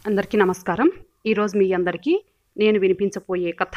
అందరికీ నమస్కారం ఈరోజు మీ అందరికీ నేను వినిపించబోయే కథ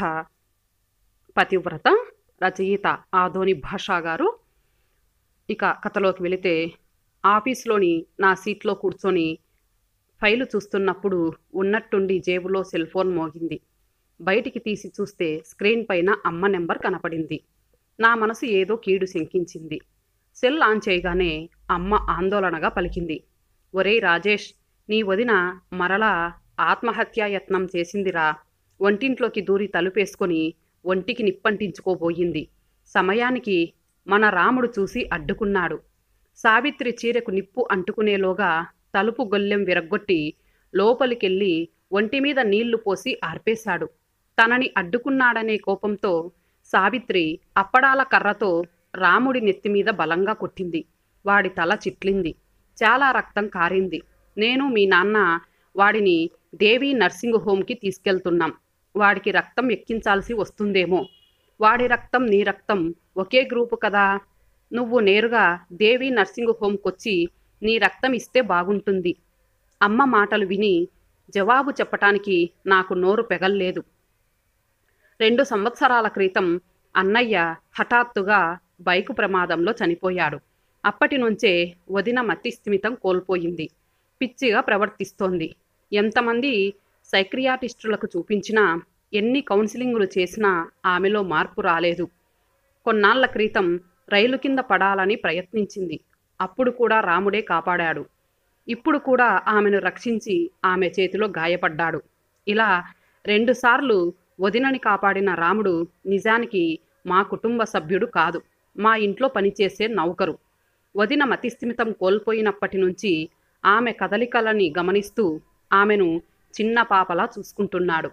పతివ్రత రచయిత ఆదోని భాషా గారు ఇక కథలోకి వెళితే ఆఫీస్లోని నా సీట్లో కూర్చొని ఫైలు చూస్తున్నప్పుడు ఉన్నట్టుండి జేబులో సెల్ ఫోన్ మోగింది బయటికి తీసి చూస్తే స్క్రీన్ పైన అమ్మ నెంబర్ కనపడింది నా మనసు ఏదో కీడు శంకించింది సెల్ ఆన్ చేయగానే అమ్మ ఆందోళనగా పలికింది ఒరేయ్ రాజేష్ నీ వదిన మరలా ఆత్మహత్యాయత్నం చేసిందిరా వంటింట్లోకి దూరి తలుపేసుకొని ఒంటికి నిప్పంటించుకోబోయింది సమయానికి మన రాముడు చూసి అడ్డుకున్నాడు సావిత్రి చీరకు నిప్పు అంటుకునేలోగా తలుపు గొల్లెం విరగ్గొట్టి లోపలికెళ్ళి ఒంటి మీద నీళ్లు పోసి ఆర్పేశాడు తనని అడ్డుకున్నాడనే కోపంతో సావిత్రి అప్పడాల కర్రతో రాముడి నెత్తిమీద బలంగా కొట్టింది వాడి తల చిట్లింది చాలా రక్తం కారింది నేను మీ నాన్న వాడిని దేవి నర్సింగ్ హోమ్కి తీసుకెళ్తున్నాం వాడికి రక్తం ఎక్కించాల్సి వస్తుందేమో వాడి రక్తం నీ రక్తం ఒకే గ్రూపు కదా నువ్వు నేరుగా దేవి నర్సింగ్ హోమ్కొచ్చి నీ రక్తం ఇస్తే బాగుంటుంది అమ్మ మాటలు విని జవాబు చెప్పటానికి నాకు నోరు పెగల్లేదు రెండు సంవత్సరాల క్రితం అన్నయ్య హఠాత్తుగా బైకు ప్రమాదంలో చనిపోయాడు అప్పటి నుంచే వదిన మతిస్థిమితం కోల్పోయింది పిచ్చిగా ప్రవర్తిస్తోంది ఎంతమంది సైక్రియాటిస్టులకు చూపించినా ఎన్ని కౌన్సిలింగులు చేసినా ఆమెలో మార్పు రాలేదు కొన్నాళ్ల క్రితం రైలు కింద పడాలని ప్రయత్నించింది అప్పుడు కూడా రాముడే కాపాడాడు ఇప్పుడు కూడా ఆమెను రక్షించి ఆమె చేతిలో గాయపడ్డాడు ఇలా రెండుసార్లు వదినని కాపాడిన రాముడు నిజానికి మా కుటుంబ సభ్యుడు కాదు మా ఇంట్లో పనిచేసే నౌకరు వదిన మతిస్థిమితం కోల్పోయినప్పటి నుంచి ఆమె కదలికలని గమనిస్తూ ఆమెను చిన్న పాపలా చూసుకుంటున్నాడు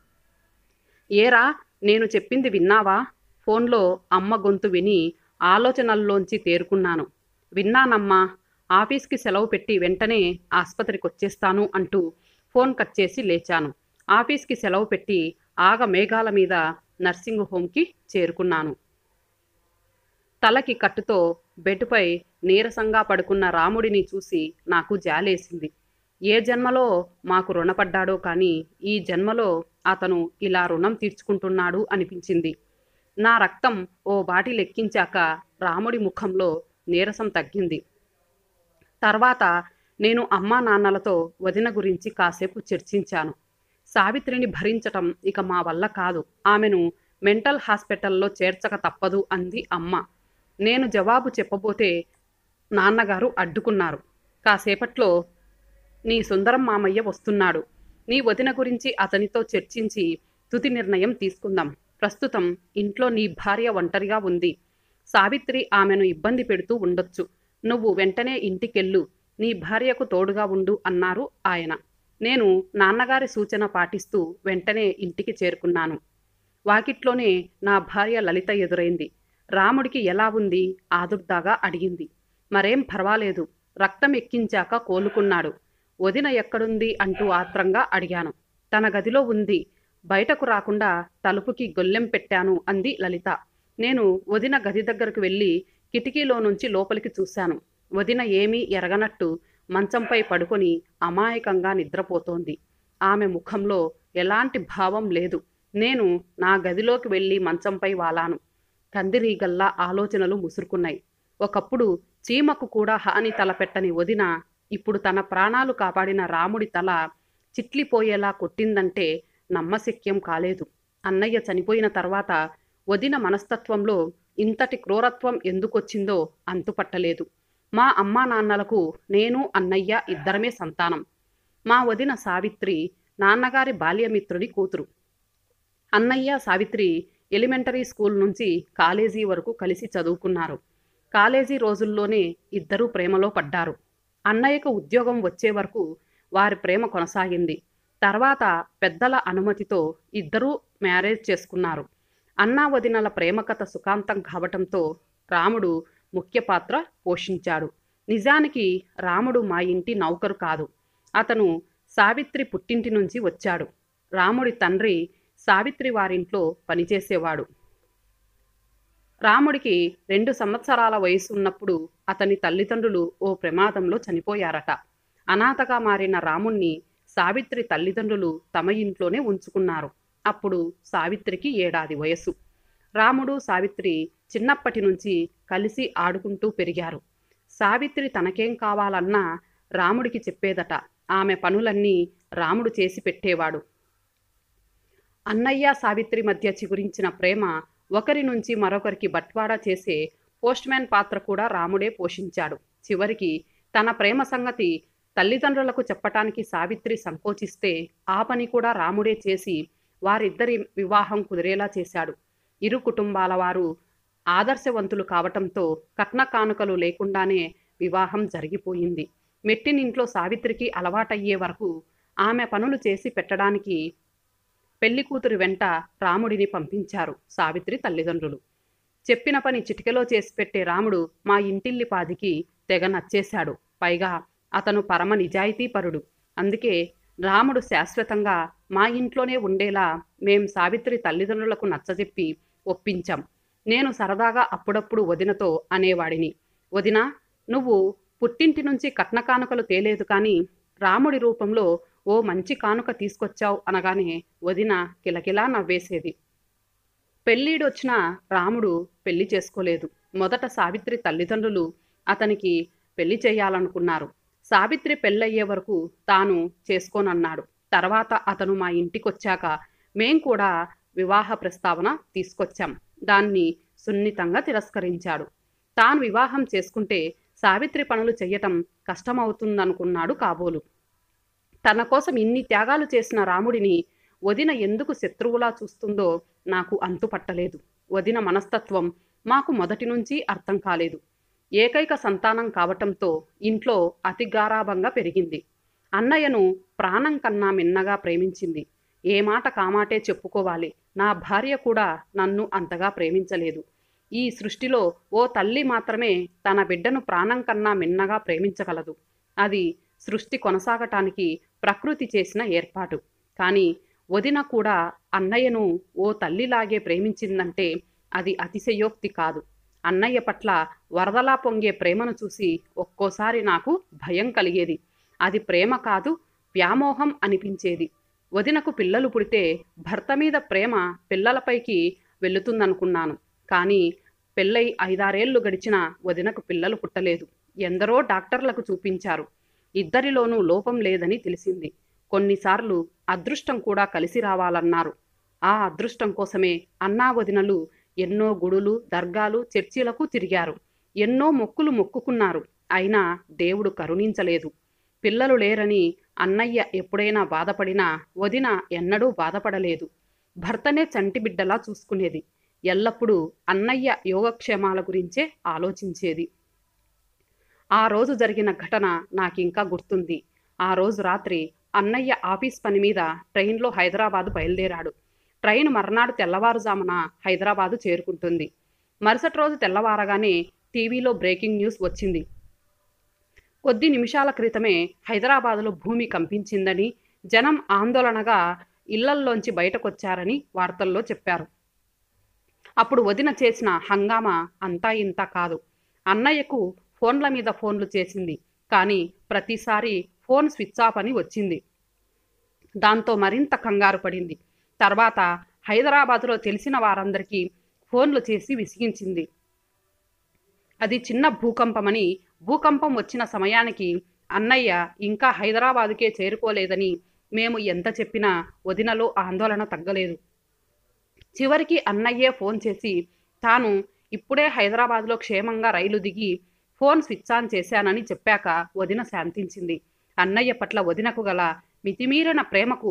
ఏరా నేను చెప్పింది విన్నావా ఫోన్లో అమ్మ గొంతు విని ఆలోచనల్లోంచి తేరుకున్నాను విన్నానమ్మా ఆఫీస్కి సెలవు పెట్టి వెంటనే ఆసుపత్రికి వచ్చేస్తాను అంటూ ఫోన్ కట్ చేసి లేచాను ఆఫీస్కి సెలవు పెట్టి ఆగ మేఘాల మీద నర్సింగ్ హోమ్కి చేరుకున్నాను తలకి కట్టుతో బెడ్పై నీరసంగా పడుకున్న రాముడిని చూసి నాకు జాలేసింది ఏ జన్మలో మాకు రుణపడ్డాడో కానీ ఈ జన్మలో అతను ఇలా రుణం తీర్చుకుంటున్నాడు అనిపించింది నా రక్తం ఓ బాటి లెక్కించాక రాముడి ముఖంలో నీరసం తగ్గింది తర్వాత నేను అమ్మా నాన్నలతో వదిన గురించి కాసేపు చర్చించాను సావిత్రిని భరించటం ఇక మా వల్ల కాదు ఆమెను మెంటల్ హాస్పిటల్లో చేర్చక తప్పదు అంది అమ్మ నేను జవాబు చెప్పబోతే నాన్నగారు అడ్డుకున్నారు కాసేపట్లో నీ సుందరం మామయ్య వస్తున్నాడు నీ వదిన గురించి అతనితో చర్చించి తుది నిర్ణయం తీసుకుందాం ప్రస్తుతం ఇంట్లో నీ భార్య ఒంటరిగా ఉంది సావిత్రి ఆమెను ఇబ్బంది పెడుతూ ఉండొచ్చు నువ్వు వెంటనే ఇంటికెళ్ళు నీ భార్యకు తోడుగా ఉండు అన్నారు ఆయన నేను నాన్నగారి సూచన పాటిస్తూ వెంటనే ఇంటికి చేరుకున్నాను వాకిట్లోనే నా భార్య లలిత ఎదురైంది రాముడికి ఎలా ఉంది ఆదుర్దాగా అడిగింది మరేం పర్వాలేదు రక్తం ఎక్కించాక కోలుకున్నాడు వదిన ఎక్కడుంది అంటూ ఆత్రంగా అడిగాను తన గదిలో ఉంది బయటకు రాకుండా తలుపుకి గొల్లెం పెట్టాను అంది లలిత నేను వదిన గది దగ్గరకు వెళ్ళి కిటికీలో నుంచి లోపలికి చూశాను వదిన ఏమీ ఎరగనట్టు మంచంపై పడుకొని అమాయకంగా నిద్రపోతోంది ఆమె ముఖంలో ఎలాంటి భావం లేదు నేను నా గదిలోకి వెళ్ళి మంచంపై వాలాను కందిరీగల్లా ఆలోచనలు ముసురుకున్నాయి ఒకప్పుడు చీమకు కూడా హాని తలపెట్టని వదిన ఇప్పుడు తన ప్రాణాలు కాపాడిన రాముడి తల చిట్లిపోయేలా కొట్టిందంటే నమ్మశక్యం కాలేదు అన్నయ్య చనిపోయిన తర్వాత వదిన మనస్తత్వంలో ఇంతటి క్రూరత్వం ఎందుకొచ్చిందో అంతుపట్టలేదు మా అమ్మా నాన్నలకు నేను అన్నయ్య ఇద్దరమే సంతానం మా వదిన సావిత్రి నాన్నగారి బాల్యమిత్రుడి కూతురు అన్నయ్య సావిత్రి ఎలిమెంటరీ స్కూల్ నుంచి కాలేజీ వరకు కలిసి చదువుకున్నారు కాలేజీ రోజుల్లోనే ఇద్దరూ ప్రేమలో పడ్డారు అన్నయ్యకు ఉద్యోగం వచ్చే వరకు వారి ప్రేమ కొనసాగింది తర్వాత పెద్దల అనుమతితో ఇద్దరూ మ్యారేజ్ చేసుకున్నారు అన్నా వదినల ప్రేమ కథ సుఖాంతం కావటంతో రాముడు ముఖ్య పాత్ర పోషించాడు నిజానికి రాముడు మా ఇంటి నౌకరు కాదు అతను సావిత్రి పుట్టింటి నుంచి వచ్చాడు రాముడి తండ్రి సావిత్రి వారింట్లో పనిచేసేవాడు రాముడికి రెండు సంవత్సరాల వయసు ఉన్నప్పుడు అతని తల్లిదండ్రులు ఓ ప్రమాదంలో చనిపోయారట అనాథగా మారిన రాముణ్ణి సావిత్రి తల్లిదండ్రులు తమ ఇంట్లోనే ఉంచుకున్నారు అప్పుడు సావిత్రికి ఏడాది వయస్సు రాముడు సావిత్రి చిన్నప్పటి నుంచి కలిసి ఆడుకుంటూ పెరిగారు సావిత్రి తనకేం కావాలన్నా రాముడికి చెప్పేదట ఆమె పనులన్నీ రాముడు చేసి పెట్టేవాడు అన్నయ్య సావిత్రి మధ్య చిగురించిన ప్రేమ ఒకరి నుంచి మరొకరికి బట్వాడా చేసే పోస్ట్మ్యాన్ పాత్ర కూడా రాముడే పోషించాడు చివరికి తన ప్రేమ సంగతి తల్లిదండ్రులకు చెప్పటానికి సావిత్రి సంకోచిస్తే ఆ పని కూడా రాముడే చేసి వారిద్దరి వివాహం కుదిరేలా చేశాడు ఇరు కుటుంబాల వారు ఆదర్శవంతులు కావటంతో కట్న కానుకలు లేకుండానే వివాహం జరిగిపోయింది మెట్టినింట్లో సావిత్రికి అలవాటయ్యే వరకు ఆమె పనులు చేసి పెట్టడానికి పెళ్లి కూతురి వెంట రాముడిని పంపించారు సావిత్రి తల్లిదండ్రులు చెప్పిన పని చిటికెలో చేసి పెట్టే రాముడు మా ఇంటిల్లి పాదికి తెగ నచ్చేశాడు పైగా అతను పరమ నిజాయితీపరుడు అందుకే రాముడు శాశ్వతంగా మా ఇంట్లోనే ఉండేలా మేం సావిత్రి తల్లిదండ్రులకు నచ్చజెప్పి ఒప్పించాం నేను సరదాగా అప్పుడప్పుడు వదినతో అనేవాడిని వదిన నువ్వు పుట్టింటి నుంచి కట్న కానుకలు తేలేదు కానీ రాముడి రూపంలో ఓ మంచి కానుక తీసుకొచ్చావు అనగానే వదిన కిలకిలా నవ్వేసేది పెళ్ళీడొచ్చిన రాముడు పెళ్లి చేసుకోలేదు మొదట సావిత్రి తల్లిదండ్రులు అతనికి పెళ్లి చేయాలనుకున్నారు సావిత్రి పెళ్ళయ్యే వరకు తాను చేసుకోనన్నాడు తర్వాత అతను మా ఇంటికొచ్చాక మేం కూడా వివాహ ప్రస్తావన తీసుకొచ్చాం దాన్ని సున్నితంగా తిరస్కరించాడు తాను వివాహం చేసుకుంటే సావిత్రి పనులు చెయ్యటం కష్టమవుతుందనుకున్నాడు కాబోలు తన కోసం ఇన్ని త్యాగాలు చేసిన రాముడిని వదిన ఎందుకు శత్రువులా చూస్తుందో నాకు అంతుపట్టలేదు వదిన మనస్తత్వం మాకు మొదటి నుంచి అర్థం కాలేదు ఏకైక సంతానం కావటంతో ఇంట్లో అతి గారాభంగా పెరిగింది అన్నయ్యను ప్రాణం కన్నా మిన్నగా ప్రేమించింది ఏ మాట కామాటే చెప్పుకోవాలి నా భార్య కూడా నన్ను అంతగా ప్రేమించలేదు ఈ సృష్టిలో ఓ తల్లి మాత్రమే తన బిడ్డను ప్రాణం కన్నా మిన్నగా ప్రేమించగలదు అది సృష్టి కొనసాగటానికి ప్రకృతి చేసిన ఏర్పాటు కానీ వదిన కూడా అన్నయ్యను ఓ తల్లిలాగే ప్రేమించిందంటే అది అతిశయోక్తి కాదు అన్నయ్య పట్ల వరదలా పొంగే ప్రేమను చూసి ఒక్కోసారి నాకు భయం కలిగేది అది ప్రేమ కాదు వ్యామోహం అనిపించేది వదినకు పిల్లలు పుడితే భర్త మీద ప్రేమ పిల్లలపైకి వెళుతుందనుకున్నాను కానీ పెళ్ళై ఐదారేళ్లు గడిచిన వదినకు పిల్లలు పుట్టలేదు ఎందరో డాక్టర్లకు చూపించారు ఇద్దరిలోనూ లోపం లేదని తెలిసింది కొన్నిసార్లు అదృష్టం కూడా కలిసి రావాలన్నారు ఆ అదృష్టం కోసమే అన్నా వదినలు ఎన్నో గుడులు దర్గాలు చర్చిలకు తిరిగారు ఎన్నో మొక్కులు మొక్కుకున్నారు అయినా దేవుడు కరుణించలేదు పిల్లలు లేరని అన్నయ్య ఎప్పుడైనా బాధపడినా వదిన ఎన్నడూ బాధపడలేదు భర్తనే చంటి బిడ్డలా చూసుకునేది ఎల్లప్పుడూ అన్నయ్య యోగక్షేమాల గురించే ఆలోచించేది ఆ రోజు జరిగిన ఘటన నాకింకా గుర్తుంది ఆ రోజు రాత్రి అన్నయ్య ఆఫీస్ పని మీద ట్రైన్లో హైదరాబాదు బయలుదేరాడు ట్రైన్ మర్నాడు తెల్లవారుజామున హైదరాబాదు చేరుకుంటుంది మరుసటి రోజు తెల్లవారగానే టీవీలో బ్రేకింగ్ న్యూస్ వచ్చింది కొద్ది నిమిషాల క్రితమే హైదరాబాదులో భూమి కంపించిందని జనం ఆందోళనగా ఇళ్లల్లోంచి బయటకొచ్చారని వార్తల్లో చెప్పారు అప్పుడు వదిన చేసిన హంగామా అంతా ఇంత కాదు అన్నయ్యకు ఫోన్ల మీద ఫోన్లు చేసింది కానీ ప్రతిసారి ఫోన్ స్విచ్ ఆఫ్ అని వచ్చింది దాంతో మరింత కంగారు పడింది తర్వాత హైదరాబాదులో తెలిసిన వారందరికీ ఫోన్లు చేసి విసిగించింది అది చిన్న భూకంపమని భూకంపం వచ్చిన సమయానికి అన్నయ్య ఇంకా హైదరాబాదుకే చేరుకోలేదని మేము ఎంత చెప్పినా వదినలో ఆందోళన తగ్గలేదు చివరికి అన్నయ్యే ఫోన్ చేసి తాను ఇప్పుడే హైదరాబాద్లో క్షేమంగా రైలు దిగి ఫోన్ స్విచ్ ఆన్ చేశానని చెప్పాక వదిన శాంతించింది అన్నయ్య పట్ల వదినకు గల మితిమీరిన ప్రేమకు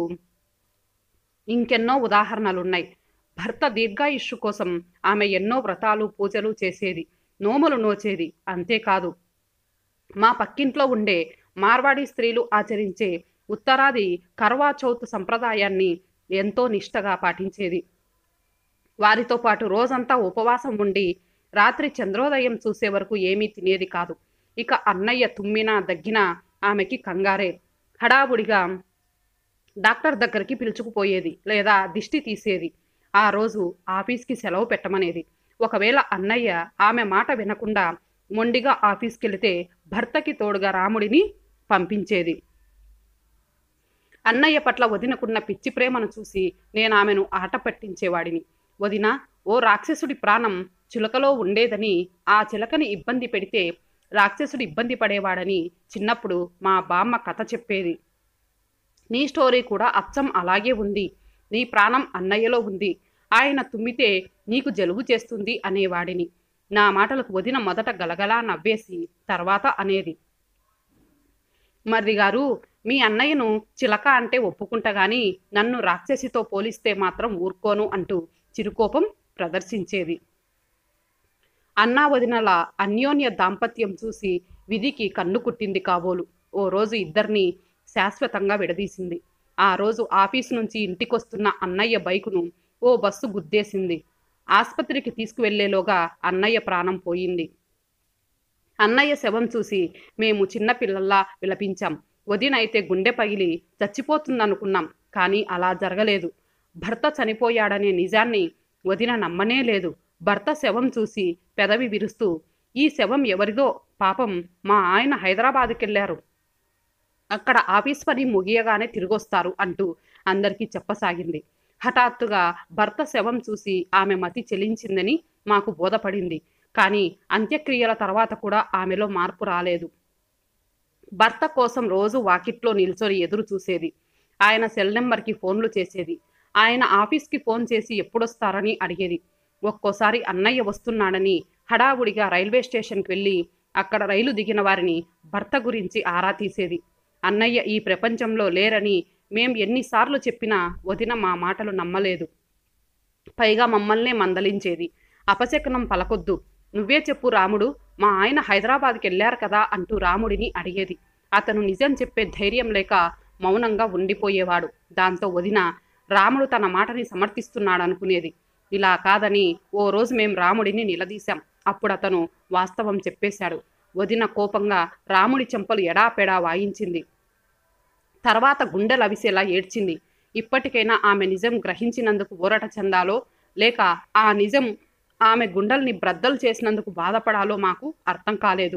ఇంకెన్నో ఉదాహరణలున్నాయి భర్త దీర్ఘాయుష్షు కోసం ఆమె ఎన్నో వ్రతాలు పూజలు చేసేది నోములు నోచేది అంతేకాదు మా పక్కింట్లో ఉండే మార్వాడి స్త్రీలు ఆచరించే ఉత్తరాది కర్వా చౌత్ సంప్రదాయాన్ని ఎంతో నిష్టగా పాటించేది వారితో పాటు రోజంతా ఉపవాసం ఉండి రాత్రి చంద్రోదయం చూసే వరకు ఏమీ తినేది కాదు ఇక అన్నయ్య తుమ్మినా దగ్గినా ఆమెకి కంగారే హడావుడిగా డాక్టర్ దగ్గరికి పిలుచుకుపోయేది లేదా దిష్టి తీసేది ఆ రోజు ఆఫీస్కి సెలవు పెట్టమనేది ఒకవేళ అన్నయ్య ఆమె మాట వినకుండా మొండిగా ఆఫీస్కి వెళితే భర్తకి తోడుగా రాముడిని పంపించేది అన్నయ్య పట్ల వదినకున్న పిచ్చి ప్రేమను చూసి నేను ఆమెను ఆట పట్టించేవాడిని వదిన ఓ రాక్షసుడి ప్రాణం చిలకలో ఉండేదని ఆ చిలకని ఇబ్బంది పెడితే రాక్షసుడు ఇబ్బంది పడేవాడని చిన్నప్పుడు మా బామ్మ కథ చెప్పేది నీ స్టోరీ కూడా అచ్చం అలాగే ఉంది నీ ప్రాణం అన్నయ్యలో ఉంది ఆయన తుమ్మితే నీకు జలుబు చేస్తుంది అనేవాడిని నా మాటలకు వదిన మొదట గలగలా నవ్వేసి తర్వాత అనేది మర్రి గారు మీ అన్నయ్యను చిలక అంటే ఒప్పుకుంటా గాని నన్ను రాక్షసితో పోలిస్తే మాత్రం ఊరుకోను అంటూ చిరుకోపం ప్రదర్శించేది అన్నా వదినల అన్యోన్య దాంపత్యం చూసి విధికి కన్ను కుట్టింది కాబోలు ఓ రోజు ఇద్దరిని శాశ్వతంగా విడదీసింది ఆ రోజు ఆఫీసు నుంచి ఇంటికొస్తున్న అన్నయ్య బైకును ఓ బస్సు గుద్దేసింది ఆసుపత్రికి తీసుకువెళ్లేలోగా అన్నయ్య ప్రాణం పోయింది అన్నయ్య శవం చూసి మేము చిన్నపిల్లల్లా విలపించాం వదినైతే గుండె పగిలి చచ్చిపోతుందనుకున్నాం కానీ అలా జరగలేదు భర్త చనిపోయాడనే నిజాన్ని వదిన నమ్మనే లేదు భర్త శవం చూసి పెదవి విరుస్తూ ఈ శవం ఎవరిదో పాపం మా ఆయన హైదరాబాద్కెళ్లారు అక్కడ ఆఫీస్ పని ముగియగానే తిరిగొస్తారు అంటూ అందరికీ చెప్పసాగింది హఠాత్తుగా భర్త శవం చూసి ఆమె మతి చెలించిందని మాకు బోధపడింది కానీ అంత్యక్రియల తర్వాత కూడా ఆమెలో మార్పు రాలేదు భర్త కోసం రోజు వాకిట్లో నిల్చొని ఎదురు చూసేది ఆయన సెల్ నెంబర్కి ఫోన్లు చేసేది ఆయన ఆఫీస్కి ఫోన్ చేసి ఎప్పుడొస్తారని అడిగేది ఒక్కోసారి అన్నయ్య వస్తున్నాడని హడావుడిగా రైల్వే స్టేషన్కి వెళ్ళి అక్కడ రైలు దిగిన వారిని భర్త గురించి ఆరా తీసేది అన్నయ్య ఈ ప్రపంచంలో లేరని మేం ఎన్నిసార్లు చెప్పినా వదిన మా మాటలు నమ్మలేదు పైగా మమ్మల్నే మందలించేది అపశకనం పలకొద్దు నువ్వే చెప్పు రాముడు మా ఆయన హైదరాబాద్కి వెళ్ళారు కదా అంటూ రాముడిని అడిగేది అతను నిజం చెప్పే ధైర్యం లేక మౌనంగా ఉండిపోయేవాడు దాంతో వదిన రాముడు తన మాటని సమర్థిస్తున్నాడనుకునేది ఇలా కాదని ఓ రోజు మేం రాముడిని నిలదీశాం అప్పుడు అతను వాస్తవం చెప్పేశాడు వదిన కోపంగా రాముడి చెంపలు ఎడాపెడా వాయించింది తర్వాత గుండెలు అవిసేలా ఏడ్చింది ఇప్పటికైనా ఆమె నిజం గ్రహించినందుకు ఊరట చెందాలో లేక ఆ నిజం ఆమె గుండెల్ని బ్రద్దలు చేసినందుకు బాధపడాలో మాకు అర్థం కాలేదు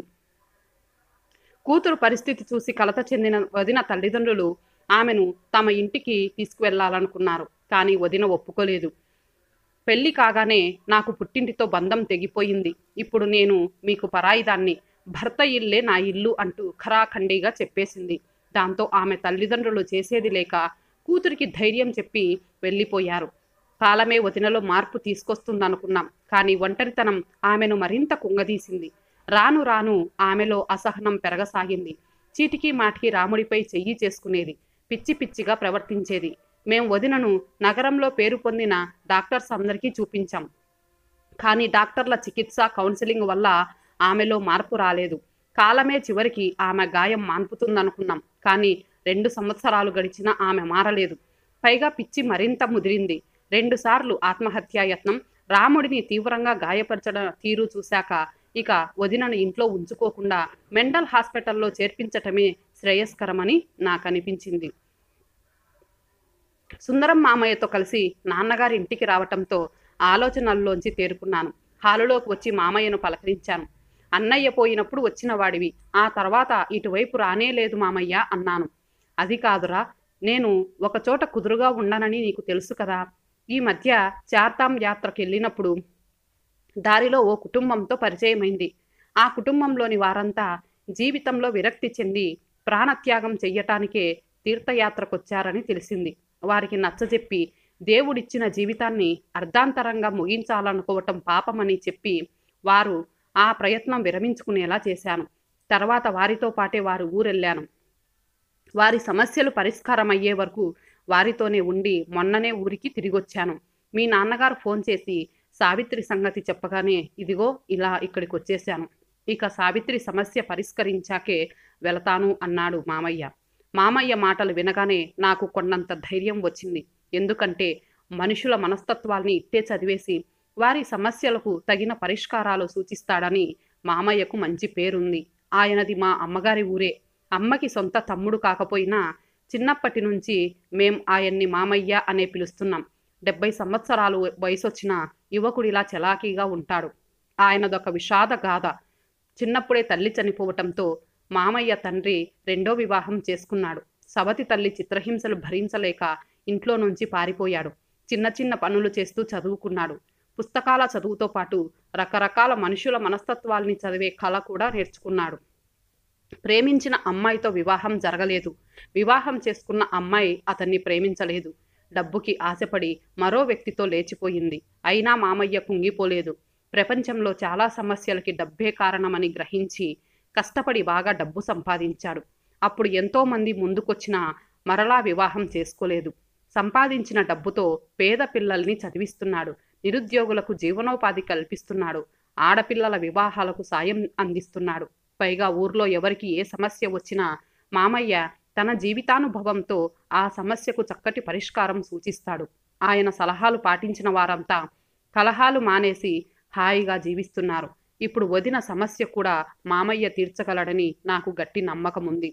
కూతురు పరిస్థితి చూసి కలత చెందిన వదిన తల్లిదండ్రులు ఆమెను తమ ఇంటికి తీసుకువెళ్లాలనుకున్నారు కానీ వదిన ఒప్పుకోలేదు పెళ్లి కాగానే నాకు పుట్టింటితో బంధం తెగిపోయింది ఇప్పుడు నేను మీకు పరాయిదాన్ని భర్త ఇల్లే నా ఇల్లు అంటూ ఖరాఖండిగా చెప్పేసింది దాంతో ఆమె తల్లిదండ్రులు చేసేది లేక కూతురికి ధైర్యం చెప్పి వెళ్ళిపోయారు కాలమే వదినలో మార్పు తీసుకొస్తుందనుకున్నాం కానీ ఒంటరితనం ఆమెను మరింత కుంగదీసింది రాను రాను ఆమెలో అసహనం పెరగసాగింది చీటికి మాటికి రాముడిపై చెయ్యి చేసుకునేది పిచ్చి పిచ్చిగా ప్రవర్తించేది మేం వదినను నగరంలో పేరు పొందిన డాక్టర్స్ అందరికీ చూపించాం కానీ డాక్టర్ల చికిత్స కౌన్సిలింగ్ వల్ల ఆమెలో మార్పు రాలేదు కాలమే చివరికి ఆమె గాయం మాన్పుతుందనుకున్నాం కానీ రెండు సంవత్సరాలు గడిచినా ఆమె మారలేదు పైగా పిచ్చి మరింత ముదిరింది రెండుసార్లు ఆత్మహత్యాయత్నం రాముడిని తీవ్రంగా గాయపరచడం తీరు చూశాక ఇక వదినను ఇంట్లో ఉంచుకోకుండా మెంటల్ హాస్పిటల్లో చేర్పించటమే శ్రేయస్కరమని నాకు అనిపించింది సుందరం మామయ్యతో కలిసి నాన్నగారి ఇంటికి రావటంతో ఆలోచనల్లోంచి తేరుకున్నాను హాలులోకి వచ్చి మామయ్యను పలకరించాను అన్నయ్య పోయినప్పుడు వచ్చిన వాడివి ఆ తర్వాత ఇటువైపు రానే లేదు మామయ్య అన్నాను అది కాదురా నేను ఒకచోట కుదురుగా ఉండనని నీకు తెలుసు కదా ఈ మధ్య చార్తాం యాత్రకు వెళ్ళినప్పుడు దారిలో ఓ కుటుంబంతో పరిచయమైంది ఆ కుటుంబంలోని వారంతా జీవితంలో విరక్తి చెంది ప్రాణత్యాగం చెయ్యటానికే తీర్థయాత్రకొచ్చారని తెలిసింది వారికి నచ్చజెప్పి దేవుడిచ్చిన జీవితాన్ని అర్ధాంతరంగా ముగించాలనుకోవటం పాపమని చెప్పి వారు ఆ ప్రయత్నం విరమించుకునేలా చేశాను తర్వాత వారితో పాటే వారు ఊరెళ్ళాను వారి సమస్యలు పరిష్కారం అయ్యే వరకు వారితోనే ఉండి మొన్ననే ఊరికి తిరిగొచ్చాను మీ నాన్నగారు ఫోన్ చేసి సావిత్రి సంగతి చెప్పగానే ఇదిగో ఇలా ఇక్కడికి వచ్చేసాను ఇక సావిత్రి సమస్య పరిష్కరించాకే వెళతాను అన్నాడు మామయ్య మామయ్య మాటలు వినగానే నాకు కొన్నంత ధైర్యం వచ్చింది ఎందుకంటే మనుషుల మనస్తత్వాల్ని ఇట్టే చదివేసి వారి సమస్యలకు తగిన పరిష్కారాలు సూచిస్తాడని మామయ్యకు మంచి పేరుంది ఆయనది మా అమ్మగారి ఊరే అమ్మకి సొంత తమ్ముడు కాకపోయినా చిన్నప్పటి నుంచి మేం ఆయన్ని మామయ్య అనే పిలుస్తున్నాం డెబ్బై సంవత్సరాలు వయసొచ్చిన యువకుడిలా చలాకీగా ఉంటాడు ఆయనదొక విషాద గాథ చిన్నప్పుడే తల్లి చనిపోవటంతో మామయ్య తండ్రి రెండో వివాహం చేసుకున్నాడు సవతి తల్లి చిత్రహింసలు భరించలేక ఇంట్లో నుంచి పారిపోయాడు చిన్న చిన్న పనులు చేస్తూ చదువుకున్నాడు పుస్తకాల చదువుతో పాటు రకరకాల మనుషుల మనస్తత్వాల్ని చదివే కళ కూడా నేర్చుకున్నాడు ప్రేమించిన అమ్మాయితో వివాహం జరగలేదు వివాహం చేసుకున్న అమ్మాయి అతన్ని ప్రేమించలేదు డబ్బుకి ఆశపడి మరో వ్యక్తితో లేచిపోయింది అయినా మామయ్య కుంగిపోలేదు ప్రపంచంలో చాలా సమస్యలకి డబ్బే కారణమని గ్రహించి కష్టపడి బాగా డబ్బు సంపాదించాడు అప్పుడు ఎంతో మంది ముందుకొచ్చినా మరలా వివాహం చేసుకోలేదు సంపాదించిన డబ్బుతో పేద పిల్లల్ని చదివిస్తున్నాడు నిరుద్యోగులకు జీవనోపాధి కల్పిస్తున్నాడు ఆడపిల్లల వివాహాలకు సాయం అందిస్తున్నాడు పైగా ఊర్లో ఎవరికి ఏ సమస్య వచ్చినా మామయ్య తన జీవితానుభవంతో ఆ సమస్యకు చక్కటి పరిష్కారం సూచిస్తాడు ఆయన సలహాలు పాటించిన వారంతా కలహాలు మానేసి హాయిగా జీవిస్తున్నారు ఇప్పుడు వదిన సమస్య కూడా మామయ్య తీర్చగలడని నాకు గట్టి నమ్మకం ఉంది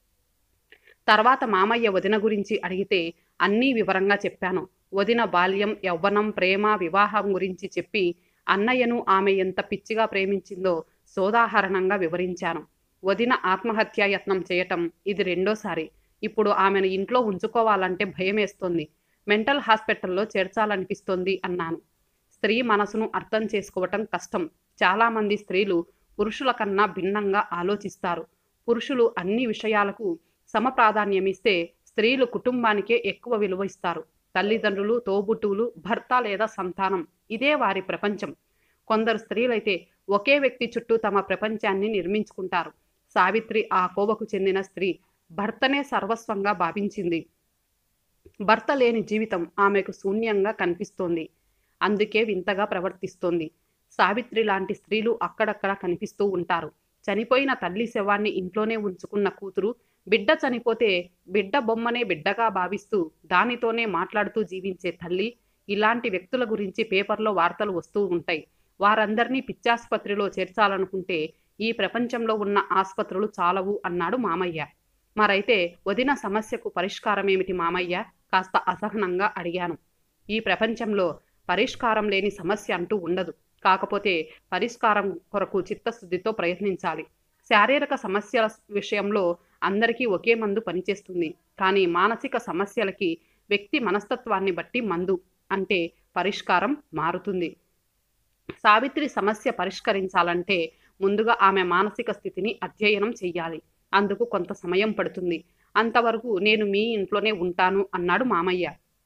తర్వాత మామయ్య వదిన గురించి అడిగితే అన్నీ వివరంగా చెప్పాను వదిన బాల్యం యవ్వనం ప్రేమ వివాహం గురించి చెప్పి అన్నయ్యను ఆమె ఎంత పిచ్చిగా ప్రేమించిందో సోదాహరణంగా వివరించాను వదిన ఆత్మహత్యాయత్నం చేయటం ఇది రెండోసారి ఇప్పుడు ఆమెను ఇంట్లో ఉంచుకోవాలంటే భయమేస్తోంది మెంటల్ హాస్పిటల్లో చేర్చాలనిపిస్తోంది అన్నాను స్త్రీ మనసును అర్థం చేసుకోవటం కష్టం చాలామంది స్త్రీలు పురుషుల కన్నా భిన్నంగా ఆలోచిస్తారు పురుషులు అన్ని విషయాలకు సమ ప్రాధాన్యమిస్తే స్త్రీలు కుటుంబానికే ఎక్కువ విలువ ఇస్తారు తల్లిదండ్రులు తోబుట్టువులు భర్త లేదా సంతానం ఇదే వారి ప్రపంచం కొందరు స్త్రీలైతే ఒకే వ్యక్తి చుట్టూ తమ ప్రపంచాన్ని నిర్మించుకుంటారు సావిత్రి ఆ కోవకు చెందిన స్త్రీ భర్తనే సర్వస్వంగా భావించింది భర్త లేని జీవితం ఆమెకు శూన్యంగా కనిపిస్తోంది అందుకే వింతగా ప్రవర్తిస్తోంది సావిత్రి లాంటి స్త్రీలు అక్కడక్కడ కనిపిస్తూ ఉంటారు చనిపోయిన తల్లి శవాన్ని ఇంట్లోనే ఉంచుకున్న కూతురు బిడ్డ చనిపోతే బిడ్డ బొమ్మనే బిడ్డగా భావిస్తూ దానితోనే మాట్లాడుతూ జీవించే తల్లి ఇలాంటి వ్యక్తుల గురించి పేపర్లో వార్తలు వస్తూ ఉంటాయి వారందరినీ పిచ్చాసుపత్రిలో చేర్చాలనుకుంటే ఈ ప్రపంచంలో ఉన్న ఆసుపత్రులు చాలవు అన్నాడు మామయ్య మరైతే వదిన సమస్యకు పరిష్కారం ఏమిటి మామయ్య కాస్త అసహనంగా అడిగాను ఈ ప్రపంచంలో పరిష్కారం లేని సమస్య అంటూ ఉండదు కాకపోతే పరిష్కారం కొరకు చిత్తశుద్ధితో ప్రయత్నించాలి శారీరక సమస్యల విషయంలో అందరికీ ఒకే మందు పనిచేస్తుంది కానీ మానసిక సమస్యలకి వ్యక్తి మనస్తత్వాన్ని బట్టి మందు అంటే పరిష్కారం మారుతుంది సావిత్రి సమస్య పరిష్కరించాలంటే ముందుగా ఆమె మానసిక స్థితిని అధ్యయనం చెయ్యాలి అందుకు కొంత సమయం పడుతుంది అంతవరకు నేను మీ ఇంట్లోనే ఉంటాను అన్నాడు మామయ్య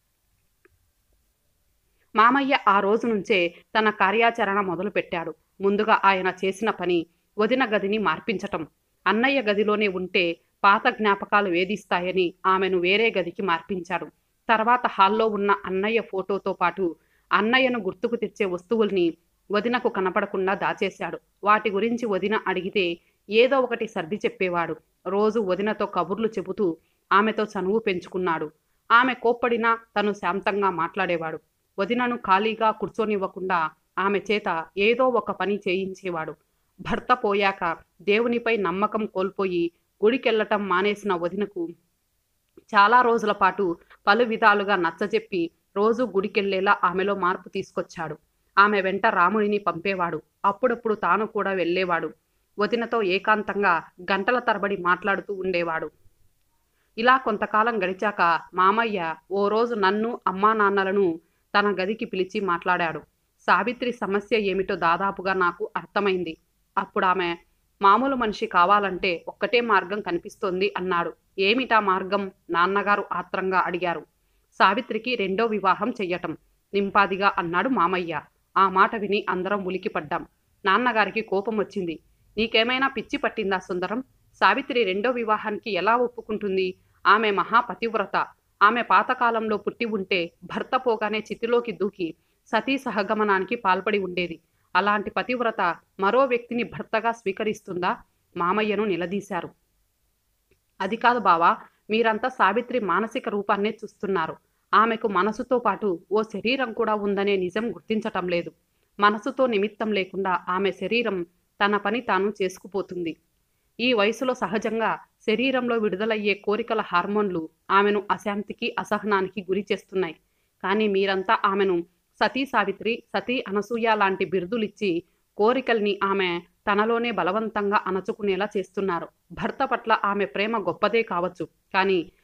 మామయ్య ఆ రోజు నుంచే తన కార్యాచరణ మొదలుపెట్టాడు ముందుగా ఆయన చేసిన పని వదిన గదిని మార్పించటం అన్నయ్య గదిలోనే ఉంటే పాత జ్ఞాపకాలు వేధిస్తాయని ఆమెను వేరే గదికి మార్పించాడు తర్వాత హాల్లో ఉన్న అన్నయ్య ఫోటోతో పాటు అన్నయ్యను గుర్తుకు తెచ్చే వస్తువుల్ని వదినకు కనపడకుండా దాచేశాడు వాటి గురించి వదిన అడిగితే ఏదో ఒకటి సర్ది చెప్పేవాడు రోజు వదినతో కబుర్లు చెబుతూ ఆమెతో చనువు పెంచుకున్నాడు ఆమె కోప్పడినా తను శాంతంగా మాట్లాడేవాడు వదినను ఖాళీగా కూర్చొనివ్వకుండా ఆమె చేత ఏదో ఒక పని చేయించేవాడు భర్త పోయాక దేవునిపై నమ్మకం కోల్పోయి గుడికెళ్ళటం మానేసిన వదినకు చాలా రోజుల పాటు పలు విధాలుగా నచ్చజెప్పి రోజు గుడికెళ్లేలా ఆమెలో మార్పు తీసుకొచ్చాడు ఆమె వెంట రాముడిని పంపేవాడు అప్పుడప్పుడు తాను కూడా వెళ్ళేవాడు వదినతో ఏకాంతంగా గంటల తరబడి మాట్లాడుతూ ఉండేవాడు ఇలా కొంతకాలం గడిచాక మామయ్య ఓ రోజు నన్ను అమ్మా నాన్నలను తన గదికి పిలిచి మాట్లాడాడు సావిత్రి సమస్య ఏమిటో దాదాపుగా నాకు అర్థమైంది అప్పుడు ఆమె మామూలు మనిషి కావాలంటే ఒక్కటే మార్గం కనిపిస్తోంది అన్నాడు ఏమిటా మార్గం నాన్నగారు ఆత్రంగా అడిగారు సావిత్రికి రెండో వివాహం చెయ్యటం నింపాదిగా అన్నాడు మామయ్య ఆ మాట విని అందరం ఉలికిపడ్డాం నాన్నగారికి కోపం వచ్చింది నీకేమైనా పిచ్చి పట్టిందా సుందరం సావిత్రి రెండో వివాహానికి ఎలా ఒప్పుకుంటుంది ఆమె మహాపతివ్రత ఆమె పాతకాలంలో పుట్టి ఉంటే భర్త పోగానే చితిలోకి దూకి సతీ సహగమనానికి పాల్పడి ఉండేది అలాంటి పతివ్రత మరో వ్యక్తిని భర్తగా స్వీకరిస్తుందా మామయ్యను నిలదీశారు అది కాదు బావా మీరంతా సావిత్రి మానసిక రూపాన్నే చూస్తున్నారు ఆమెకు మనసుతో పాటు ఓ శరీరం కూడా ఉందనే నిజం గుర్తించటం లేదు మనసుతో నిమిత్తం లేకుండా ఆమె శరీరం తన పని తాను చేసుకుపోతుంది ఈ వయసులో సహజంగా శరీరంలో విడుదలయ్యే కోరికల హార్మోన్లు ఆమెను అశాంతికి అసహనానికి గురి చేస్తున్నాయి కానీ మీరంతా ఆమెను సతీ సావిత్రి సతీ అనసూయ లాంటి బిరుదులిచ్చి కోరికల్ని ఆమె తనలోనే బలవంతంగా అణచుకునేలా చేస్తున్నారు భర్త పట్ల ఆమె ప్రేమ గొప్పదే కావచ్చు కానీ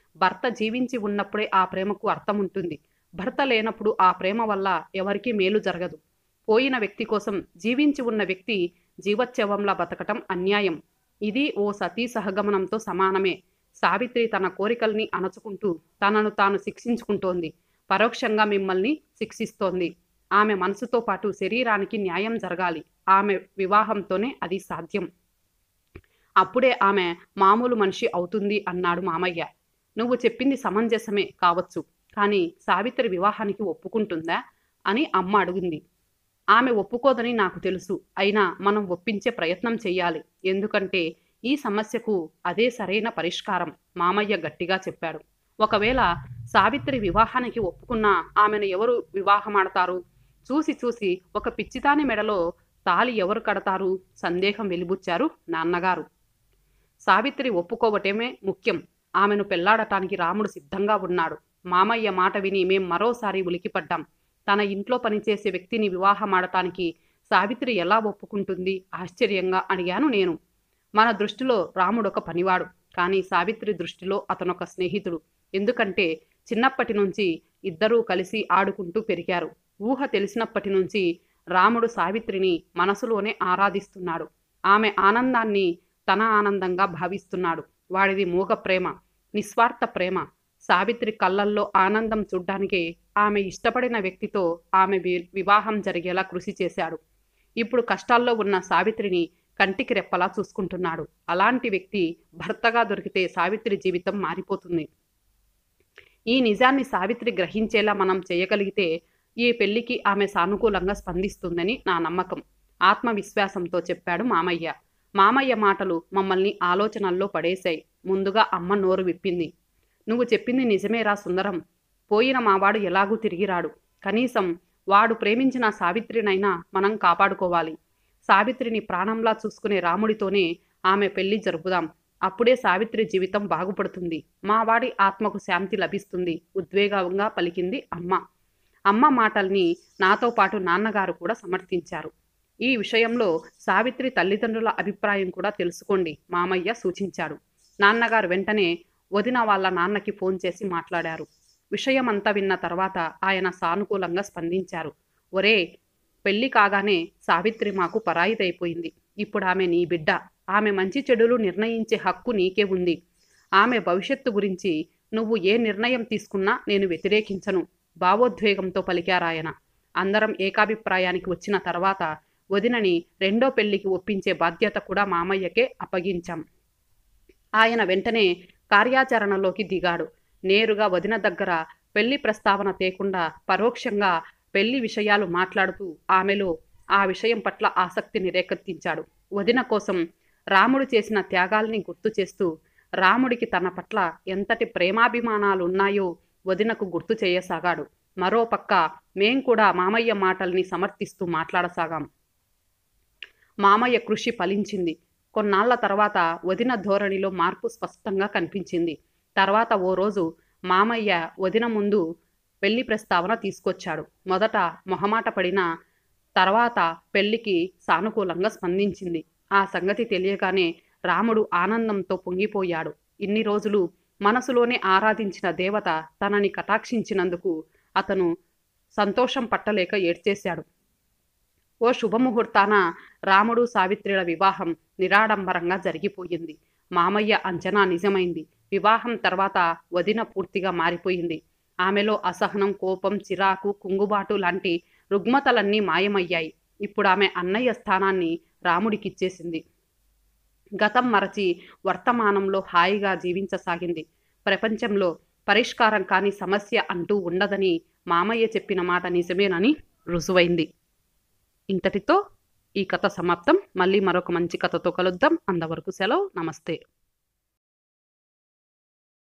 భర్త జీవించి ఉన్నప్పుడే ఆ ప్రేమకు అర్థం ఉంటుంది భర్త లేనప్పుడు ఆ ప్రేమ వల్ల ఎవరికీ మేలు జరగదు పోయిన వ్యక్తి కోసం జీవించి ఉన్న వ్యక్తి జీవోత్సవంలా బతకటం అన్యాయం ఇది ఓ సతీ సహగమనంతో సమానమే సావిత్రి తన కోరికల్ని అణచుకుంటూ తనను తాను శిక్షించుకుంటోంది పరోక్షంగా మిమ్మల్ని శిక్షిస్తోంది ఆమె మనసుతో పాటు శరీరానికి న్యాయం జరగాలి ఆమె వివాహంతోనే అది సాధ్యం అప్పుడే ఆమె మామూలు మనిషి అవుతుంది అన్నాడు మామయ్య నువ్వు చెప్పింది సమంజసమే కావచ్చు కానీ సావిత్రి వివాహానికి ఒప్పుకుంటుందా అని అమ్మ అడిగింది ఆమె ఒప్పుకోదని నాకు తెలుసు అయినా మనం ఒప్పించే ప్రయత్నం చెయ్యాలి ఎందుకంటే ఈ సమస్యకు అదే సరైన పరిష్కారం మామయ్య గట్టిగా చెప్పాడు ఒకవేళ సావిత్రి వివాహానికి ఒప్పుకున్నా ఆమెను ఎవరు వివాహమాడతారు చూసి చూసి ఒక పిచ్చిదాని మెడలో తాలి ఎవరు కడతారు సందేహం వెలిబుచ్చారు నాన్నగారు సావిత్రి ఒప్పుకోవటమే ముఖ్యం ఆమెను పెళ్లాడటానికి రాముడు సిద్ధంగా ఉన్నాడు మామయ్య మాట విని మేం మరోసారి ఉలికిపడ్డాం తన ఇంట్లో పనిచేసే వ్యక్తిని వివాహమాడటానికి సావిత్రి ఎలా ఒప్పుకుంటుంది ఆశ్చర్యంగా అడిగాను నేను మన దృష్టిలో రాముడొక పనివాడు కానీ సావిత్రి దృష్టిలో అతనొక స్నేహితుడు ఎందుకంటే చిన్నప్పటి నుంచి ఇద్దరూ కలిసి ఆడుకుంటూ పెరిగారు ఊహ తెలిసినప్పటి నుంచి రాముడు సావిత్రిని మనసులోనే ఆరాధిస్తున్నాడు ఆమె ఆనందాన్ని తన ఆనందంగా భావిస్తున్నాడు వాడిది మూగ ప్రేమ నిస్వార్థ ప్రేమ సావిత్రి కళ్ళల్లో ఆనందం చూడ్డానికే ఆమె ఇష్టపడిన వ్యక్తితో ఆమె వి- వివాహం జరిగేలా కృషి చేశాడు ఇప్పుడు కష్టాల్లో ఉన్న సావిత్రిని కంటికి రెప్పలా చూసుకుంటున్నాడు అలాంటి వ్యక్తి భర్తగా దొరికితే సావిత్రి జీవితం మారిపోతుంది ఈ నిజాన్ని సావిత్రి గ్రహించేలా మనం చేయగలిగితే ఈ పెళ్లికి ఆమె సానుకూలంగా స్పందిస్తుందని నా నమ్మకం ఆత్మవిశ్వాసంతో చెప్పాడు మామయ్య మామయ్య మాటలు మమ్మల్ని ఆలోచనల్లో పడేశాయి ముందుగా అమ్మ నోరు విప్పింది నువ్వు చెప్పింది నిజమేరా సుందరం పోయిన మావాడు ఎలాగూ తిరిగిరాడు కనీసం వాడు ప్రేమించిన సావిత్రినైనా మనం కాపాడుకోవాలి సావిత్రిని ప్రాణంలా చూసుకునే రాముడితోనే ఆమె పెళ్లి జరుపుదాం అప్పుడే సావిత్రి జీవితం బాగుపడుతుంది మా వాడి ఆత్మకు శాంతి లభిస్తుంది ఉద్వేగంగా పలికింది అమ్మ అమ్మ మాటల్ని నాతో పాటు నాన్నగారు కూడా సమర్థించారు ఈ విషయంలో సావిత్రి తల్లిదండ్రుల అభిప్రాయం కూడా తెలుసుకోండి మామయ్య సూచించాడు నాన్నగారు వెంటనే వదిన వాళ్ళ నాన్నకి ఫోన్ చేసి మాట్లాడారు విషయమంతా విన్న తర్వాత ఆయన సానుకూలంగా స్పందించారు ఒరే పెళ్లి కాగానే సావిత్రి మాకు పరాయిదైపోయింది ఇప్పుడు ఆమె నీ బిడ్డ ఆమె మంచి చెడులు నిర్ణయించే హక్కు నీకే ఉంది ఆమె భవిష్యత్తు గురించి నువ్వు ఏ నిర్ణయం తీసుకున్నా నేను వ్యతిరేకించను భావోద్వేగంతో పలికారాయన అందరం ఏకాభిప్రాయానికి వచ్చిన తర్వాత వదినని రెండో పెళ్లికి ఒప్పించే బాధ్యత కూడా మామయ్యకే అప్పగించాం ఆయన వెంటనే కార్యాచరణలోకి దిగాడు నేరుగా వదిన దగ్గర పెళ్లి ప్రస్తావన తేకుండా పరోక్షంగా పెళ్లి విషయాలు మాట్లాడుతూ ఆమెలో ఆ విషయం పట్ల ఆసక్తిని రేకెత్తించాడు వదిన కోసం రాముడు చేసిన త్యాగాల్ని గుర్తు చేస్తూ రాముడికి తన పట్ల ఎంతటి ప్రేమాభిమానాలు ఉన్నాయో వదినకు గుర్తు చేయసాగాడు మరో పక్క మేం కూడా మామయ్య మాటల్ని సమర్థిస్తూ మాట్లాడసాగాం మామయ్య కృషి ఫలించింది కొన్నాళ్ల తర్వాత వదిన ధోరణిలో మార్పు స్పష్టంగా కనిపించింది తర్వాత ఓ రోజు మామయ్య వదిన ముందు పెళ్లి ప్రస్తావన తీసుకొచ్చాడు మొదట మొహమాట పడిన తర్వాత పెళ్లికి సానుకూలంగా స్పందించింది ఆ సంగతి తెలియగానే రాముడు ఆనందంతో పొంగిపోయాడు ఇన్ని రోజులు మనసులోనే ఆరాధించిన దేవత తనని కటాక్షించినందుకు అతను సంతోషం పట్టలేక ఏడ్చేశాడు ఓ శుభముహూర్తాన రాముడు సావిత్రిల వివాహం నిరాడంబరంగా జరిగిపోయింది మామయ్య అంచనా నిజమైంది వివాహం తర్వాత వదిన పూర్తిగా మారిపోయింది ఆమెలో అసహనం కోపం చిరాకు కుంగుబాటు లాంటి రుగ్మతలన్నీ మాయమయ్యాయి ఇప్పుడు ఆమె అన్నయ్య స్థానాన్ని రాముడికిచ్చేసింది గతం మరచి వర్తమానంలో హాయిగా జీవించసాగింది ప్రపంచంలో పరిష్కారం కాని సమస్య అంటూ ఉండదని మామయ్య చెప్పిన మాట నిజమేనని రుజువైంది ఇంతటితో ఈ కథ సమాప్తం మళ్ళీ మరొక మంచి కథతో కలుద్దాం అంతవరకు సెలవు నమస్తే